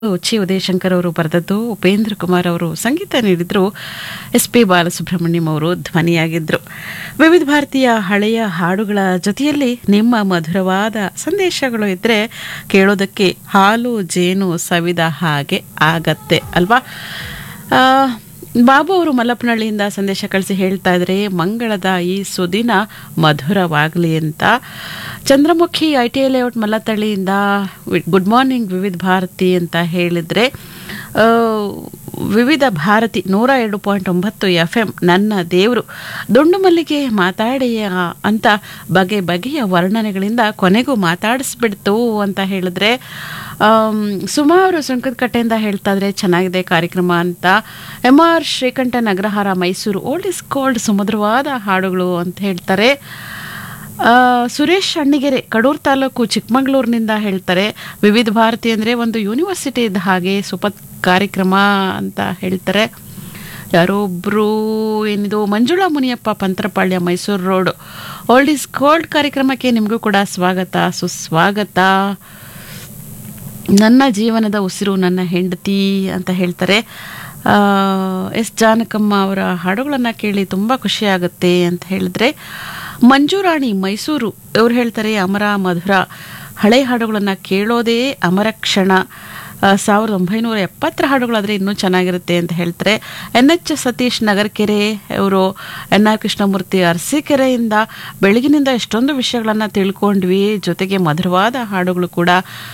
ಚಿ ಉದಯಶಂಕರ್ ಅವರು ಬರೆದದ್ದು ಉಪೇಂದ್ರ ಕುಮಾರ್ ಅವರು ಸಂಗೀತ ನೀಡಿದ್ರು ಎಸ್ ಪಿ ಬಾಲಸುಬ್ರಹ್ಮಣ್ಯಂ ಅವರು ಧ್ವನಿಯಾಗಿದ್ರು ವಿವಿಧ ಭಾರತೀಯ ಹಳೆಯ ಹಾಡುಗಳ ಜೊತೆಯಲ್ಲಿ ನಿಮ್ಮ ಮಧುರವಾದ ಸಂದೇಶಗಳು ಇದ್ರೆ ಕೇಳೋದಕ್ಕೆ ಹಾಲು ಜೇನು ಸವಿದ ಹಾಗೆ ಆಗತ್ತೆ ಅಲ್ವಾ ಆ, ಬಾಬು ಅವರು ಮಲ್ಲಪ್ಪನಹಳ್ಳಿಯಿಂದ ಸಂದೇಶ ಕಳಿಸಿ ಹೇಳ್ತಾ ಇದ್ರೆ ಮಂಗಳದ ಈ ಸುದಿನ ಮಧುರವಾಗಲಿ ಅಂತ Chandramukhi I T I layout ಮಲ್ಲತ್ತಳ್ಳಿಯಿಂದ ಗುಡ್ ಮಾರ್ನಿಂಗ್ ವಿವಿಧ ಭಾರತಿ ಅಂತ ಹೇಳಿದ್ರೆ ಆ, ವಿವಿಧ ಭಾರತಿ ನೂರ ಎರಡು ಪಾಯಿಂಟ್ ಒಂಬತ್ತು ಎಫ್ ಎಂ ನನ್ನ ದೇವರು ದುಂಡು ಮಲ್ಲಿಗೆ ಮಾತಾಡೆಯ ಅಂತ ಬಗೆ ಬಗೆಯ ವರ್ಣನೆಗಳಿಂದ ಕೊನೆಗೂ ಮಾತಾಡಿಸ್ಬಿಡ್ತು ಅಂತ ಹೇಳಿದ್ರೆ ಆಮ್, ಸುಮಾರು ಸುಂಕದಕಟ್ಟೆಯಿಂದ ಹೇಳ್ತಾ ಇದ್ರೆ ಚೆನ್ನಾಗಿದೆ ಕಾರ್ಯಕ್ರಮ ಅಂತ ಎಂ ಆರ್ ಶ್ರೀಕಂಠ ನಗರಹಾರ ಮೈಸೂರು ಓಲ್ಡ್ ಇಸ್ ಕೋಲ್ಡ್ ಸುಮಧುರವಾದ ಹಾಡುಗಳು ಅಂತ ಹೇಳ್ತಾರೆ ಆ, ಸುರೇಶ್ ಅಣ್ಣಿಗೆರೆ ಕಡೂರು ತಾಲೂಕು ಚಿಕ್ಕಮಗಳೂರಿನಿಂದ ಹೇಳ್ತಾರೆ ವಿವಿಧ ಭಾರತಿ ಅಂದರೆ ಒಂದು ಯೂನಿವರ್ಸಿಟಿ ಇದ್ದ ಹಾಗೆ ಸುಪತ್ ಕಾರ್ಯಕ್ರಮ ಅಂತ ಹೇಳ್ತಾರೆ ಯಾರೊಬ್ಬರು ಏನಿದು Manjula Muniyappa Panthrapalya Mysuru road old is gold ಕಾರ್ಯಕ್ರಮಕ್ಕೆ ನಿಮಗೂ ಕೂಡ ಸ್ವಾಗತ ಸುಸ್ವಾಗತ ನನ್ನ ಜೀವನದ ಉಸಿರು ನನ್ನ ಹೆಂಡತಿ ಅಂತ ಹೇಳ್ತಾರೆ ಆ, ಎಸ್ ಜಾನಕಮ್ಮ ಅವರ ಹಾಡುಗಳನ್ನು ಕೇಳಿ ತುಂಬ ಖುಷಿ ಆಗುತ್ತೆ ಅಂತ ಹೇಳಿದ್ರೆ ಮಂಜುರಾಣಿ ಮೈಸೂರು ಇವ್ರು ಹೇಳ್ತಾರೆ ಅಮರ ಮಧುರ ಹಳೆ ಹಾಡುಗಳನ್ನು ಕೇಳೋದೇ ಅಮರ ಕ್ಷಣ ಆ, ಸಾವಿರದ ಒಂಬೈನೂರ ಎಪ್ಪತ್ತರ ಹಾಡುಗಳಾದರೆ ಇನ್ನೂ ಚೆನ್ನಾಗಿರುತ್ತೆ ಅಂತ ಹೇಳ್ತಾರೆ ಎನ್ ಎಚ್ ಸತೀಶ್ ನಗರಕೆರೆ ಇವರು ಎನ್ ಆರ್ ಕೃಷ್ಣಮೂರ್ತಿ ಅರಸೀಕೆರೆಯಿಂದ ಬೆಳಗಿನಿಂದ ಎಷ್ಟೊಂದು ವಿಷಯಗಳನ್ನು ತಿಳ್ಕೊಂಡ್ವಿ ಜೊತೆಗೆ ಮಧುರವಾದ ಹಾಡುಗಳು ಕೂಡ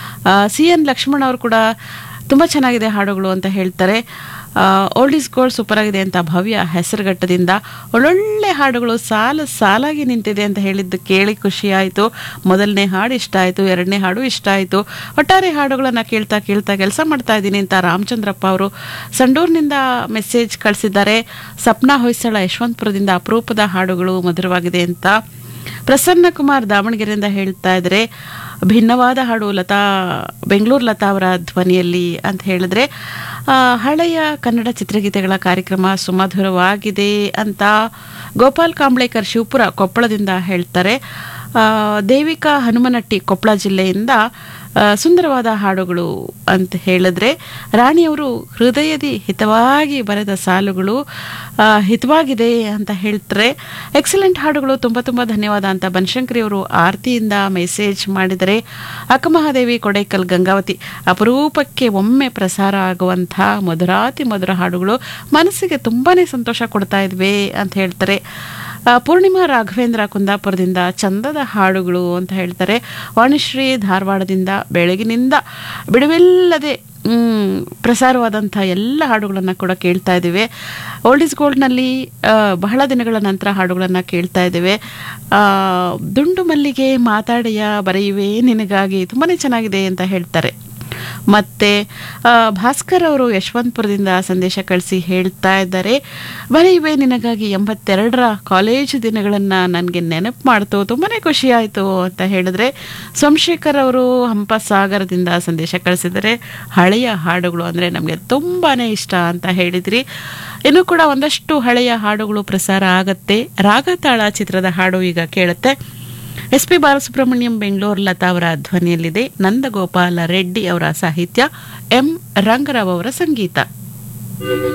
ಸಿ ಎನ್ ಲಕ್ಷ್ಮಣ್ ಅವರು ಕೂಡ ತುಂಬ ಚೆನ್ನಾಗಿದೆ ಹಾಡುಗಳು ಅಂತ ಹೇಳ್ತಾರೆ ಓಲ್ಡ್ ಇಸ್ ಗೋಲ್ಡ್ ಸೂಪರ್ ಆಗಿದೆ ಅಂತ ಭವ್ಯ ಹೆಸರುಘಟ್ಟದಿಂದ ಒಳ್ಳೊಳ್ಳೆ ಹಾಡುಗಳು ಸಾಲು ಸಾಲಾಗಿ ನಿಂತಿದೆ ಅಂತ ಹೇಳಿದ್ದು ಕೇಳಿ ಖುಷಿ ಆಯಿತು ಮೊದಲನೇ ಹಾಡು ಇಷ್ಟ ಆಯಿತು ಎರಡನೇ ಹಾಡು ಇಷ್ಟ ಆಯಿತು ಒಟ್ಟಾರೆ ಹಾಡುಗಳನ್ನು ಕೇಳ್ತಾ ಕೇಳ್ತಾ ಕೆಲಸ ಮಾಡ್ತಾ ಇದ್ದೀನಿ ಅಂತ ರಾಮಚಂದ್ರಪ್ಪ ಅವರು ಸಂಡೂರಿನಿಂದ ಮೆಸೇಜ್ ಕಳಿಸಿದ್ದಾರೆ ಸಪ್ನಾ ಹೊಯ್ಸಳ ಯಶವಂತಪುರದಿಂದ ಅಪರೂಪದ ಹಾಡುಗಳು ಮಧುರವಾಗಿದೆ ಅಂತ ಪ್ರಸನ್ನ ಕುಮಾರ್ ದಾವಣಗೆರೆಯಿಂದ ಹೇಳ್ತಾ ಇದ್ರೆ ಭಿನ್ನವಾದ ಹಾಡು ಲತಾ ಬೆಂಗಳೂರು ಲತಾ ಅವರ ಧ್ವನಿಯಲ್ಲಿ ಅಂತ ಹೇಳಿದ್ರೆ ಆ, ಹಳೆಯ ಕನ್ನಡ ಚಿತ್ರಗೀತೆಗಳ ಕಾರ್ಯಕ್ರಮ ಸುಮಧುರವಾಗಿದೆ ಅಂತ ಗೋಪಾಲ್ ಕಾಂಬ್ಳೇಕರ್ ಶಿವಪುರ ಕೊಪ್ಪಳದಿಂದ ಹೇಳ್ತಾರೆ ಆ, ದೇವಿಕಾ ಹನುಮನಟ್ಟಿ ಕೊಪ್ಪಳ ಜಿಲ್ಲೆಯಿಂದ ಆ, ಸುಂದರವಾದ ಹಾಡುಗಳು ಅಂತ ಹೇಳಿದ್ರೆ ರಾಣಿಯವರು ಹೃದಯದಿ ಹಿತವಾಗಿ ಬರೆದ ಸಾಲುಗಳು ಆ, ಹಿತವಾಗಿದೆ ಅಂತ ಹೇಳ್ತಾರೆ ಎಕ್ಸಲೆಂಟ್ ಹಾಡುಗಳು ತುಂಬ ತುಂಬ ಧನ್ಯವಾದ ಅಂತ ಬನಶಂಕರಿ ಅವರು ಆರತಿಯಿಂದ ಮೆಸೇಜ್ ಮಾಡಿದರೆ ಅಕ್ಕಮಹಾದೇವಿ ಕೊಡೈಕಲ್ ಗಂಗಾವತಿ ಅಪರೂಪಕ್ಕೆ ಒಮ್ಮೆ ಪ್ರಸಾರ ಆಗುವಂಥ ಮಧುರಾತಿ ಮಧುರ ಹಾಡುಗಳು ಮನಸ್ಸಿಗೆ ತುಂಬಾನೇ ಸಂತೋಷ ಕೊಡ್ತಾ ಇದ್ವಿ ಅಂತ ಹೇಳ್ತಾರೆ ಆ, ಪೂರ್ಣಿಮಾ ರಾಘವೇಂದ್ರ ಕುಂದಾಪುರದಿಂದ ಚಂದದ ಹಾಡುಗಳು ಅಂತ ಹೇಳ್ತಾರೆ ವಾಣಿಶ್ರೀ ಧಾರವಾಡದಿಂದ ಬೆಳಗಿನಿಂದ ಬಿಡುವಿಲ್ಲದೆ ಮ್, ಪ್ರಸಾರವಾದಂಥ ಎಲ್ಲ ಹಾಡುಗಳನ್ನು ಕೂಡ ಕೇಳ್ತಾ ಇದ್ದೇವೆ ಓಲ್ಡ್ ಇಸ್ ಗೋಲ್ಡ್ನಲ್ಲಿ ಆ, ಬಹಳ ದಿನಗಳ ನಂತರ ಹಾಡುಗಳನ್ನು ಕೇಳ್ತಾ ಇದ್ದೇವೆ ಆ, ದುಂಡು ಮಲ್ಲಿಗೆ ಮಾತಾಡೆಯ ಬರೆಯುವೆ ನಿನಗಾಗಿ ತುಂಬಾ ಚೆನ್ನಾಗಿದೆ ಅಂತ ಹೇಳ್ತಾರೆ ಮತ್ತೆ ಆ, ಭಾಸ್ಕರ್ ಅವರು ಯಶವಂತಪುರದಿಂದ ಸಂದೇಶ ಕಳಿಸಿ ಹೇಳ್ತಾ ಇದ್ದಾರೆ ಬರೆಯುವೆ ನಿನಗಾಗಿ ಎಂಬತ್ತೆರಡರ ಕಾಲೇಜ್ ದಿನಗಳನ್ನು ನನಗೆ ನೆನಪು ಮಾಡ್ತು ತುಂಬಾ ಖುಷಿ ಆಯಿತು ಅಂತ ಹೇಳಿದ್ರೆ ಸೋಮಶೇಖರ್ ಅವರು ಹಂಪಸಾಗರದಿಂದ ಸಂದೇಶ ಕಳಿಸಿದ್ದಾರೆ ಹಳೆಯ ಹಾಡುಗಳು ಅಂದರೆ ನಮಗೆ ತುಂಬಾ ಇಷ್ಟ ಅಂತ ಹೇಳಿದ್ರಿ ಇನ್ನು ಕೂಡ ಒಂದಷ್ಟು ಹಳೆಯ ಹಾಡುಗಳು ಪ್ರಸಾರ ಆಗತ್ತೆ ರಾಗತಾಳ ಚಿತ್ರದ ಹಾಡು ಈಗ ಕೇಳುತ್ತೆ ಎಸ್ ಪಿ ಬಾಲಸುಬ್ರಹ್ಮಣ್ಯಂ ಬೆಂಗಳೂರು ಲತಾ ಅವರ ಧ್ವನಿಯಲ್ಲಿದೆ ನಂದಗೋಪಾಲ ರೆಡ್ಡಿ ಅವರ ಸಾಹಿತ್ಯ ಎಂ ರಂಗರಾವ್ ಅವರ ಸಂಗೀತ